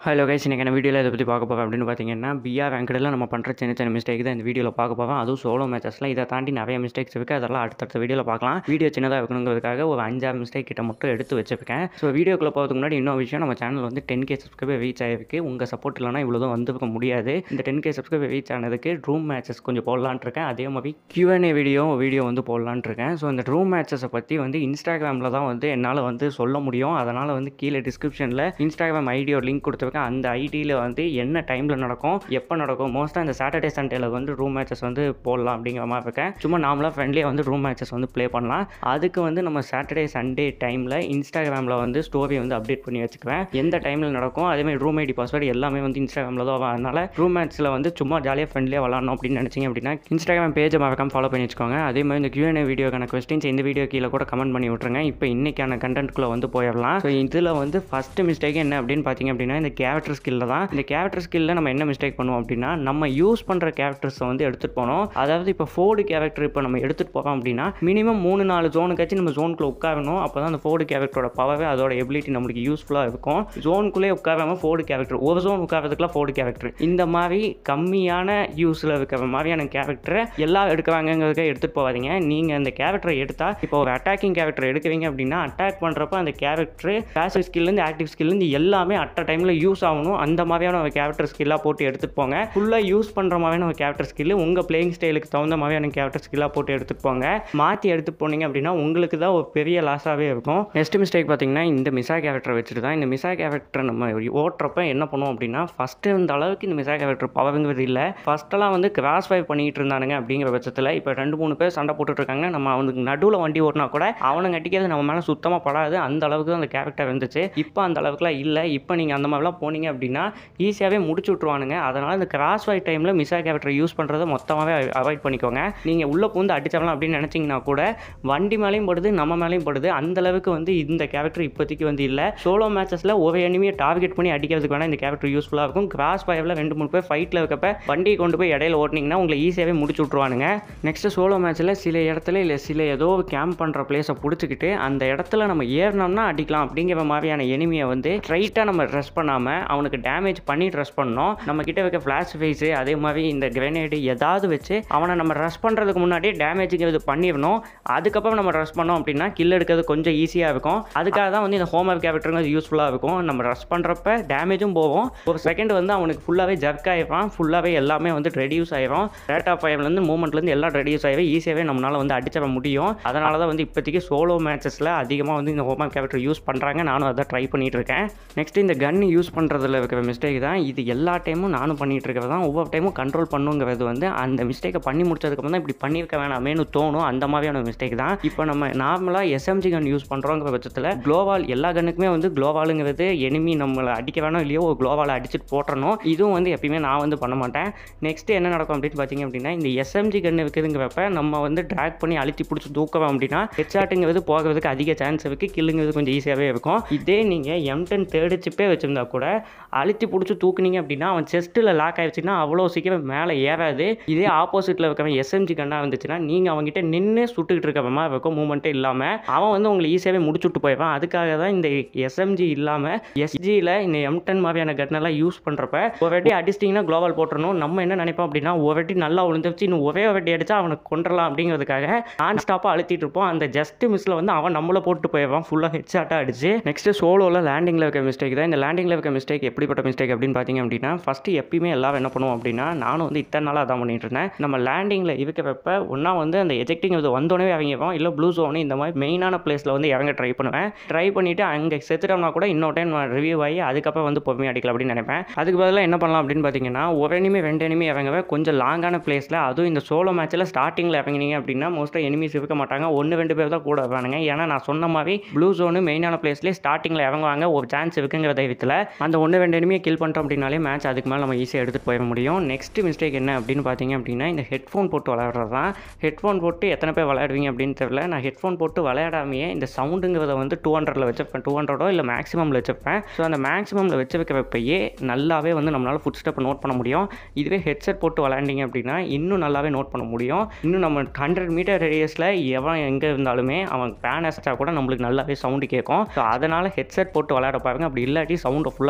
hello guys இன்றைக்கி என்ன வீடியோவில் இதை பற்றி பார்க்க போகிறோம் அப்படின்னு பார்த்தீங்கன்னா பிஆர் ரேங்கடில் நம்ம பண்ணுற சின்ன சின்ன மிஸ்டேக் தான் இந்த வீடியோவில் பார்க்க போகிறோம் அதுவும் சோலோ மேட்சஸில் இதை தாண்டி நிறைய மிஸ்டேக்ஸ் இருக்குது அதெல்லாம் அடுத்தடுத்த வீடியோவில் பார்க்கலாம் வீடியோ சின்னதாக இருக்கணுங்கிறதுக்காக ஒரு அஞ்சாறு மிஸ்டேக் கிட்ட மட்டும் எடுத்து வச்சிருக்கேன் ஸோ வீடியோக்குள்ளே போகிறதுக்கு முன்னாடி இன்னொரு விஷயம் நம்ம சேனல் வந்து டென் கே சப்ஸ்கிரைபர் ரீச் ஆகிருக்கு உங்கள் சப்போர்ட் இல்லைனா இவ்வளோ தான் வந்துருக்க முடியாது இந்த டென் கே சப்ஸ்கிரைபர் ரீச் ஆனதுக்கு ரூம் மேட்சஸ் கொஞ்சம் போடலான்னு இருக்கேன் அதே மாதிரி Q&A வீடியோ வீடியோ வந்து போடலான்னு இருக்கேன் ஸோ இந்த ரூம் மேட்சஸை பற்றி வந்து இன்ஸ்டாகிராமில் தான் வந்து என்னால் வந்து சொல்ல முடியும் அதனால் வந்து கீழே டிஸ்கிரிப்ஷனில் இன்ஸ்டாகிராம் ஐடியோ லிங்க் கொடுத்துருக்கேன் அந்த ஐடியில் வந்து என்ன டைமில் நடக்கும் எப்போ நடக்கும் மோஸ்ட்டாக இந்த சாட்டர்டே சண்டேல வந்து ரூம் மேட்சஸ் வந்து போடலாம் அப்படிங்கிற மாதிரி இருக்கேன் சும்மா நார்மலாக ஃப்ரெண்ட்லியாக வந்து ரூம் மேட்சஸ் வந்து ப்ளே பண்ணலாம் அதுக்கு வந்து நம்ம சாட்டர்டே சண்டே டைமில் இன்ஸ்டாகிராமில் வந்து ஸ்டோரி வந்து அப்டேட் பண்ணி வச்சுக்குவேன் எந்த டைமில் நடக்கும் அதேமாதிரி ரூம் ஐடி பாஸ்வேர்டு எல்லாமே வந்து இன்ஸ்டாகிராமில் தான் வரும் அதனால் ரூம் மேட்ச்சில் வந்து சும்மா ஜாலியாக ஃப்ரெண்ட்லியாக விளாடணும் அப்படின்னு நினச்சிங்க அப்படின்னா இன்ஸ்டாகிராம் பேஜை மறக்காம ஃபாலோ பண்ணி வச்சுக்கோங்க அதே மாதிரி இந்த Q&A வீடியோக்கான கொஸ்டின்ஸ் இந்த வீடியோ கீழே கூட கமெண்ட் பண்ணி விட்ருங்க இப்போ இன்னைக்கான கண்டென்ட்குள்ளே வந்து போயிடலாம் ஸோ இதில் வந்து ஃபஸ்ட்டு மிஸ்டேக் என்ன அப்படின்னு பார்த்தீங்க அப்படின்னா இந்த கேரக்டர் ஸ்கில்ல தான் இந்த கேரக்டர் ஸ்கில்ல நம்ம என்ன மிஸ்டேக் பண்ணுவோம் அப்படின்னா நம்ம யூஸ் பண்ணுற கேரக்டர்ஸை வந்து எடுத்துகிட்டு போனோம் அதாவது இப்போ ஃபோர்டு கேரக்டர் இப்போ நம்ம எடுத்துகிட்டு போகிறோம் அப்படின்னா மினிமம் மூணு நாலு ஜோனுக்காச்சும் நம்ம ஜோனுக்குள்ளே உட்காரணும் அப்போ தான் அந்த ஃபோர்டு கேரக்டரோட பவரே அதோட எபிலிட்டி நம்மளுக்கு யூஸ்ஃபுல்லாக இருக்கும் ஜோனுக்குள்ளே உட்காராம ஃபோர்டு கேரக்டர் ஒரு ஜோன் உட்காரதுக்குலாம் ஃபோர்டு கேரக்டர் இந்த மாதிரி கம்மியான யூஸில் இருக்கிற மாதிரியான கேரக்டரை எல்லாம் எடுக்கிறாங்கங்கிறத எடுத்துகிட்டு போகாதீங்க நீங்கள் அந்த கேரக்டரை எடுத்தால் இப்போ ஒரு அட்டாக்கிங் கேரக்டர் எடுக்கிறீங்க அப்படின்னா அட்டாக் பண்ணுறப்ப அந்த கேரக்டர் பேசிவ் ஸ்கில்லேருந்து ஆக்டிவ் ஸ்கில்லேருந்து எல்லாமே அட் அ டைமில் யூஸ் ஆகணும் அந்த மாதிரியான ஒரு கேரக்டர் ஸ்கில்லாக போட்டு எடுத்துகிட்டு போங்க ஃபுல்லாக யூஸ் பண்ணுற மாதிரியான ஒரு கேரக்டர் ஸ்கில் உங்கள் பிளேயிங் ஸ்டைலுக்கு தகுந்த மாதிரியான கேரக்டர் ஸ்கில்லாக போட்டு எடுத்துகிட்டு போங்க மாற்றி எடுத்துட்டு போனீங்க அப்படின்னா உங்களுக்கு தான் ஒரு பெரிய லாஸாகவே இருக்கும் நெக்ஸ்ட் மிஸ்டேக் பார்த்தீங்கன்னா இந்த மிசா கேரக்டரை வச்சுட்டு தான் இந்த மிசா கேரக்டரை நம்ம ஓட்டுறப்ப என்ன பண்ணுவோம் அப்படின்னா ஃபஸ்ட்டு இந்த அளவுக்கு இந்த மிசா கேரக்டர் பவருங்கிறது இல்லை ஃபஸ்ட்டெல்லாம் வந்து கிராஸ் ஃபைவ் பண்ணிட்டு இருந்தானுங்க அப்படிங்கிற பட்சத்தில் இப்போ ரெண்டு மூணு பேர் சண்டை போட்டுட்டு இருக்காங்க நம்ம அவனுக்கு நடுவில் வண்டி ஓட்டினா கூட அவனுங்க அடிக்கிறது நம்ம மேலே சுத்தமாக படாது அந்த அளவுக்கு தான் அந்த கேரக்டர் இருந்துச்சு இப்போ அந்த அளவுக்குலாம் இல்லை இப்போ நீங்கள் அந்த மாதிரிலாம் போனீங்க அப்படின்னா ஈஸியாகவே முடிச்சு விட்ருவானுங்க அதனால் இந்த கிராஸ் ஃபைவ் டைமில் மிஸ்ஸா கேரக்டர் யூஸ் பண்ணுறதை மொத்தமாகவே அவாய்ட் பண்ணிக்கோங்க நீங்கள் உள்ளே பூந்து அடிச்சிடலாம் அப்படின்னு நினச்சிங்கன்னா கூட வண்டி மேலேயும் படுது நம்ம மேலேயும் படுது அந்த அளவுக்கு வந்து இந்த கேரக்டர் இப்போதைக்கு வந்து இல்லை சோலோ மேட்சஸில் ஒரு எனிமியை டார்கெட் பண்ணி அடிக்கிறதுக்கு வேணால் இந்த கேரக்டர் யூஸ்ஃபுல்லாக இருக்கும் கிராஸ் ஃபைவ்ல ரெண்டு மூணு பேர் ஃபைட்டில் இருக்கப்ப வண்டியை கொண்டு போய் இடையில ஓட்டினீங்கன்னா உங்களை ஈஸியாகவே முடிச்சு விட்ருவானுங்க நெக்ஸ்ட் சோலோ மேட்ச்சில் சில இடத்துல இல்லை சில ஏதோ கேம்ப் பண்ணுற பிளேஸை பிடிச்சிக்கிட்டு அந்த இடத்துல நம்ம ஏறினோம்னா அடிக்கலாம் அப்படிங்கிற மாதிரியான எனிமியை வந்து ஸ்ட்ரைட்டாக நம்ம ட்ரெஸ் பண்ணாமல் அவனுக்கு டேமேஜ் பண்ணி ட்ரெஸ் பண்ணோம் நம்ம கிட்ட வைக்க ஃப்ளாஷ் ஃபேஸு அதே மாதிரி இந்த கிரனேடு ஏதாவது வச்சு அவனை நம்ம ரஷ் பண்ணுறதுக்கு முன்னாடியே டேமேஜுங்கிறது பண்ணிடணும் அதுக்கப்புறம் நம்ம ரஷ் பண்ணோம் அப்படின்னா கில் எடுக்கிறது கொஞ்சம் ஈஸியாக இருக்கும் அதுக்காக தான் வந்து இந்த ஹோம் ஒர்க் கேரக்டருங்கிறது யூஸ்ஃபுல்லாக இருக்கும் நம்ம ரஷ் பண்ணுறப்ப டேமேஜும் போகும் ஒரு செகண்ட் வந்து அவனுக்கு ஃபுல்லாகவே ஜர்க் ஆகிடுவான் ஃபுல்லாகவே எல்லாமே வந்து ரெடியூஸ் ஆயிரும் ரேட் ஆஃப் ஃபயர்லேருந்து மூமெண்ட்லேருந்து எல்லாம் ரெடியூஸ் ஆகி ஈஸியாகவே நம்மளால் வந்து அடிச்சிட முடியும் அதனால தான் வந்து இப்போதைக்கு சோலோ மேட்சஸில் அதிகமாக வந்து இந்த ஹோம் ஒர்க் கேரக்டர் யூஸ் பண்ணுறாங்க நானும் அதை ட்ரை பண்ணிட்டு இருக்கேன் நெக்ஸ்ட் இந்த கன் யூஸ் பண்ணுறதுல இருக்கிற மிஸ்டேக் தான் இது எல்லா டைமும் நானும் பண்ணிட்டு இருக்கிறது தான் ஒவ்வொரு டைமும் கண்ட்ரோல் பண்ணுங்கிறது வந்து அந்த மிஸ்டேக்கை பண்ணி முடிச்சதுக்கப்புறம் தான் இப்படி பண்ணியிருக்க வேணாமேனு தோணும் அந்த மாதிரியான மிஸ்டேக் தான் இப்போ நம்ம நார்மலாக எஸ்எம்ஜி கன் யூஸ் பண்ணுறோங்கிற பட்சத்தில் குளோவால் எல்லா கன்னுக்குமே வந்து குளோவாலுங்கிறது எனிமி நம்மளை அடிக்க வேணாம் இல்லையோ ஒரு குளோவால் அடிச்சுட்டு போட்டுறணும் இதுவும் வந்து எப்பயுமே நான் வந்து பண்ண மாட்டேன் நெக்ஸ்ட் என்ன நடக்கும் அப்படின்னு பார்த்தீங்க அப்படின்னா இந்த எஸ்எம்ஜி கன் இருக்குதுங்கிறப்ப நம்ம வந்து ட்ராக் பண்ணி அழுத்தி பிடிச்சி தூக்குறோம் அப்படின்னா ஹெட்ஷாட்டுங்கிறது போகிறதுக்கு அதிக சான்ஸ் இருக்குது கில்லுங்கிறது கொஞ்சம் ஈஸியாகவே இருக்கும் இதே நீங்கள் எம் டென் தேர்டு சிப்பே வச்சுருந்தா கூட அழுத்தி பிடிச்சி தூக்குனீங்க அப்படின்னா அவன் செஸ்ட்டில் லாக் ஆயிடுச்சுன்னா அவ்வளோ சீக்கிரம் மேலே ஏறாது இதே ஆப்போசிட்டில் இருக்கிறவன் எஸ்எம்ஜி கண்ணாக இருந்துச்சுன்னா நீங்கள் அவங்ககிட்ட நின்று சுட்டுக்கிட்டு இருக்க மாதிரி இருக்கும் மூமெண்ட்டே இல்லாமல் அவன் வந்து உங்களை ஈஸியாகவே முடிச்சுட்டு போயிடுவான் அதுக்காக தான் இந்த எஸ்எம்ஜி இல்லாமல் எஸ்ஜியில் இந்த எம் டென் மாதிரியான கன்னெல்லாம் யூஸ் பண்ணுறப்ப ஒரு வாட்டி அடிச்சிட்டிங்கன்னா குளோபல் போட்டுறணும் நம்ம என்ன நினைப்போம் அப்படின்னா ஒரு வாட்டி நல்லா விழுந்துருச்சு இன்னும் ஒரே வாட்டி அடிச்சா அவனுக்கு கொண்டுடலாம் அப்படிங்கிறதுக்காக நான் ஸ்டாப்பாக அழுத்திட்டு இருப்போம் அந்த ஜஸ்ட் மிஸ்ஸில் வந்து அவன் நம்மளை போட்டு போயிடுவான் ஃபுல்லாக ஹெட் ஷாட்டாக அடிச்சு நெக்ஸ்ட் சோலோவில் லேண்டிங்கில் இருக்க மிஸ்டேக் தான் இந்த லேண்டிங்கில் இருக்க மிஸ்டேக் எப்படிப்பட்ட மிஸ்டேக் அப்படின்னு பார்த்தீங்க அப்படின்னா ஃபஸ்ட்டு எப்பயுமே எல்லாரும் என்ன பண்ணுவோம் அப்படின்னா நானும் வந்து இத்தனை நாளாக அதான் பண்ணிட்டு இருந்தேன் நம்ம லேண்டிங்கில் இருக்கிறப்ப ஒன்றா வந்து அந்த எஜெக்டிங் இது வந்தோடனே இறங்கிடுவோம் இல்லை ப்ளூ ஜோனு இந்த மாதிரி மெயினான பிளேஸில் வந்து இறங்க ட்ரை பண்ணுவேன் ட்ரை பண்ணிவிட்டு அங்கே செத்துட்டோம்னா கூட இன்னொரு டைம் ரிவ்யூ ஆகி அதுக்கப்புறம் வந்து பொறுமையாக அடிக்கலாம் அப்படின்னு நினைப்பேன் அதுக்கு பதிலாக என்ன பண்ணலாம் அப்படின்னு பார்த்தீங்கன்னா ஒரு எனிமி ரெண்டு எனிமி இறங்கவே கொஞ்சம் லாங்கான பிளேஸில் அதுவும் இந்த சோலோ மேட்ச்சில் ஸ்டார்டிங்கில் இறங்கினீங்க அப்படின்னா மோஸ்ட்டாக எனிமிஸ் இருக்க மாட்டாங்க ஒன்று ரெண்டு பேர் தான் கூட வருவானுங்க ஏன்னா நான் சொன்ன மாதிரி ப்ளூ ஜோனு மெயினான பிளேஸ்லேயே ஸ்டார்டிங்கில் இறங்குவாங்க ஒரு சான்ஸ் இருக்குங்கிற தைரியத்தில் அந்த ஒன்று ரெண்டு எனிமியை கில் பண்ணிட்டோம் அப்படின்னாலே மேட்ச் அதுக்கு மேலே நம்ம ஈஸியாக எடுத்துகிட்டு போயிட முடியும் நெக்ஸ்ட் மிஸ்டேக் என்ன அப்படின்னு பார்த்தீங்க அப்படின்னா இந்த ஹெட்ஃபோன் போட்டு விளையாடுறது தான் ஹெட்ஃபோன் போட்டு எத்தனை பேர் விளையாடுவீங்க அப்படின்னு தெரியல நான் ஹெட்ஃபோன் போட்டு விளையாடாமையே இந்த சவுண்டுங்கிறத வந்து டூ ஹண்ட்ரடில் வச்சிருப்பேன் டூ ஹண்ட்ரடோ இல்லை மேக்ஸிமமில் வச்சிருப்பேன் ஸோ அந்த மேக்ஸிமமில் வச்சு வைக்கிறப்பயே நல்லாவே வந்து நம்மளால் ஃபுட் ஸ்டெப்பை நோட் பண்ண முடியும் இதுவே ஹெட்செட் போட்டு விளையாண்டிங்க அப்படின்னா இன்னும் நல்லாவே நோட் பண்ண முடியும் இன்னும் நம்ம ஹண்ட்ரட் மீட்டர் ரேடியஸில் எவன் எங்கே இருந்தாலுமே அவன் பேன் அடிச்சா கூட நம்மளுக்கு நல்லாவே சவுண்டு கேட்கும் ஸோ அதனால் ஹெட்செட் போட்டு விளையாட பாருங்க அப்படி இல்லாட்டி சவுண்டை ஃபுல்லாக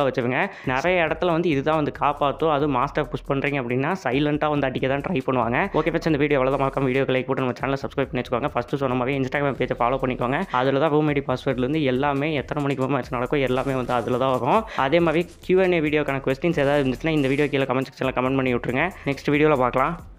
கண்ட்ரோலாக வச்சுருங்க நிறைய இடத்துல வந்து இதுதான் வந்து காப்பாற்றும் அதுவும் மாஸ்டர் புஷ் பண்ணுறீங்க அப்படின்னா சைலண்ட்டாக வந்து அடிக்க தான் ட்ரை பண்ணுவாங்க ஓகே பட்சம் இந்த வீடியோ எவ்வளோ மறக்காம வீடியோக்கு லைக் போட்டு நம்ம சேனலை சப்ஸ்கிரைப் பண்ணி வச்சுக்கோங்க ஃபஸ்ட்டு சொன்ன மாதிரி இன்ஸ்டாகிராம் பேஜை ஃபாலோ பண்ணிக்கோங்க அதில் தான் ரூம் ஐடி பாஸ்வேர்ட்லேருந்து எல்லாமே எத்தனை மணிக்கு மேட்ச் நடக்கும் எல்லாமே வந்து அதில் தான் வரும் அதே மாதிரி Q&A வீடியோக்கான கொஸ்டின்ஸ் ஏதாவது இருந்துச்சுன்னா இந்த வீடியோ கீழே கமெண்ட் செக்ஷனில் கமெண்ட் பண்ணி விட்ருங்க நெக்ஸ்ட் வீடியோவில் பார்க்கலாம்